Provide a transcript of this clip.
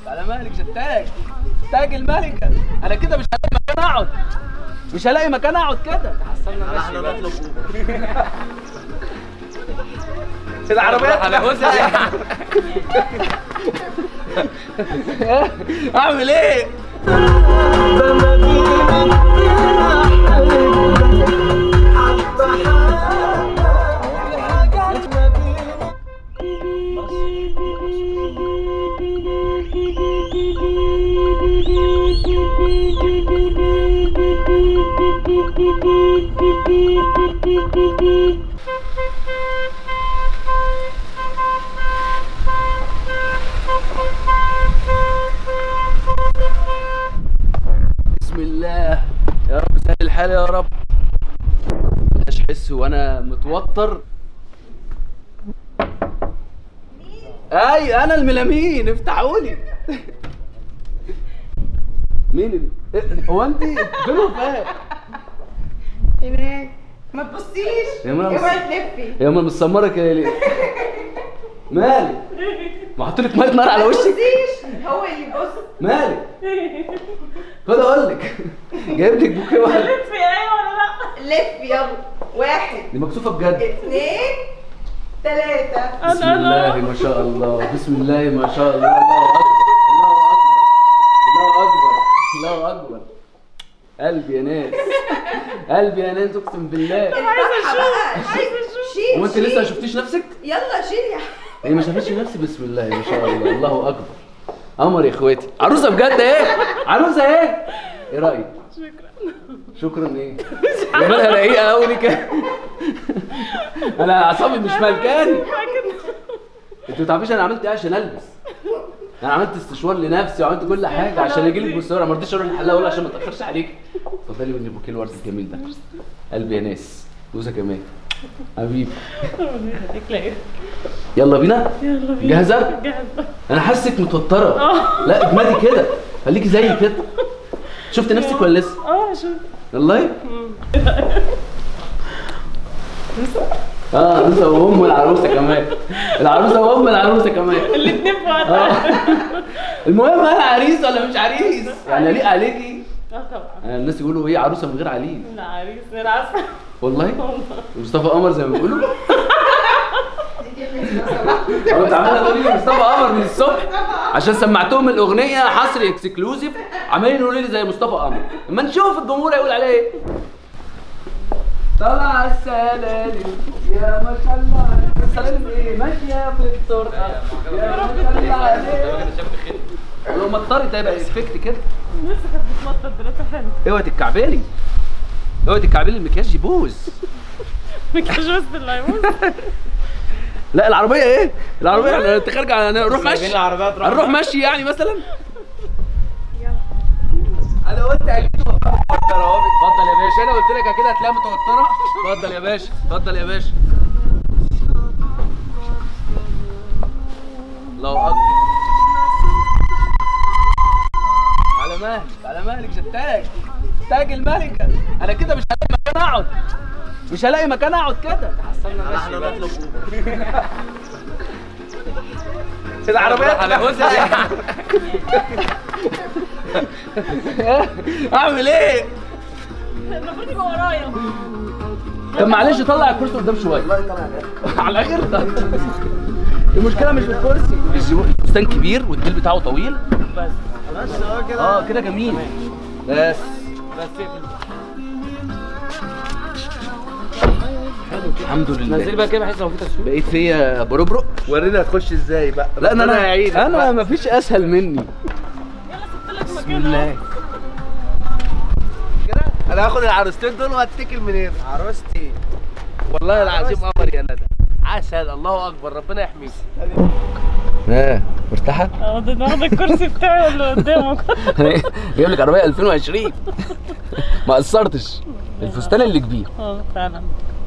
على مهلك شتاك تاج الملكة انا كده مش هلاقي مكان اقعد مش هلاقي مكان اقعد كده حصلنا احنا نطلب العربيات اعمل ايه بسم الله يا رب سهل الحال يا رب ملهاش حس وانا متوتر اي انا الملامين افتحوا لي مين اللي إيه، هو انت فين وفاء هناك ما تبصيش يا منى بص- اوعي تلفي يا امال متسمره كده ليه مالك ما احط لك ميه نار على ما وشك تبصيش هو اللي يبص مالك خد اقول لك جايب لك بوكيه واحد في ايه ولا لا لف يلا واحد دي مكسوفه بجد اثنين ثلاثة بسم الله ما شاء الله بسم الله ما شاء الله الله اكبر الله اكبر الله اكبر الله اكبر قلبي يا ناس قلبي يا ناس اقسم بالله عايزة اشوف عايزة اشوف شيل هو انت لسه ما شيل. شفتيش نفسك؟ يلا شيل يا هي ما شافتش نفسي بسم الله ما شاء الله الله اكبر قمر يا اخواتي عروسه بجد ايه عروسه ايه ايه رايك شكرا شكرا ايه جمالها رقيقه قوي ليه كده انا اعصابي مش ملكاني انت ما تعرفيش انا عملت ايه عشان البس انا عملت استشوار لنفسي وعملت كل حاجه عشان اجي لك بسرعه ما رضيتش اروح الحلاقه اقول عشان ما اتاخرش عليك اتفضلي من البوكيه الورد الجميل ده قلبي يا ناس بوسه كمان حبيبي يلا بينا يلا بينا جاهزه جاهزة انا حاسك متوتره لا اجمدي كده خليكي زي كده شفت نفسك ولا لسه اه شوف والله اه عروسه وام العروسه كمان العروسه وام العروسه كمان الاتنين في وقت اه المهم انا عريس ولا مش عريس يعني اليق عليكي اه طبعا آه، الناس يقولوا ايه عروسه من غير عريس لا عريس انا عارفه والله مصطفى قمر زي ما بيقولوا هو انت عماله تقولي لي مصطفى قمر من الصبح عشان سمعتهم الاغنيه حصري اكسكلوزيف عمالين يقولوا لي زي مصطفى قمر اما نشوف الجمهور هيقول عليه ايه طلع السلالم يا ما شاء الله عليك. السلالم ايه ماشيه في الطرقه يا ما شاء الله عليك ولو مطرت هيبقى افكت كده لسه كانت بتمطر دلوقتي حلو اوعي تتكعبلي اوعي تتكعبلي المكياج يبوظ مكياج بس اللي هيموت لا العربيه ايه العربيه احنا انت خارجه نروح مشي العربيات راحت. هنروح مشي يعني مثلا انا قلت اكيد متوتره اهو اتفضل يا باشا انا قلت لك اكيد هتلاقيها متوتره اتفضل يا باشا اتفضل يا باشا الله اكبر على مهلك على مهلك شتاك تاج الملكه انا كده مش هلاقي مكان اقعد مش هلاقي مكان اقعد كده احنا نطلب العربيات اعمل ايه المفروض يبقى ورايا طب معلش طلع الكرسي قدام شويه على غير ده المشكله مش في الكرسي الفستان كبير والديل بتاعه طويل بس بس هو كده اه كده جميل بس بس اقفل. الحمد نزلي لله بقى كده بحيث لو في تصوير بقيت فيا بربرق ورينا هتخش ازاي بقى لا انا ربنا يعينك انا بقى. انا مفيش اسهل مني يلا سبت لك بسم مكان الله كده انا هاخد العروستين دول وهتكل منين عروستي والله العظيم قمر يا ندى عسل الله اكبر ربنا يحميك ها مرتاحه اه ده واخد الكرسي بتاعي اللي قدامك جايب لك عربيه 2020 ما قصرتش الفستان اللي كبير اه فعلا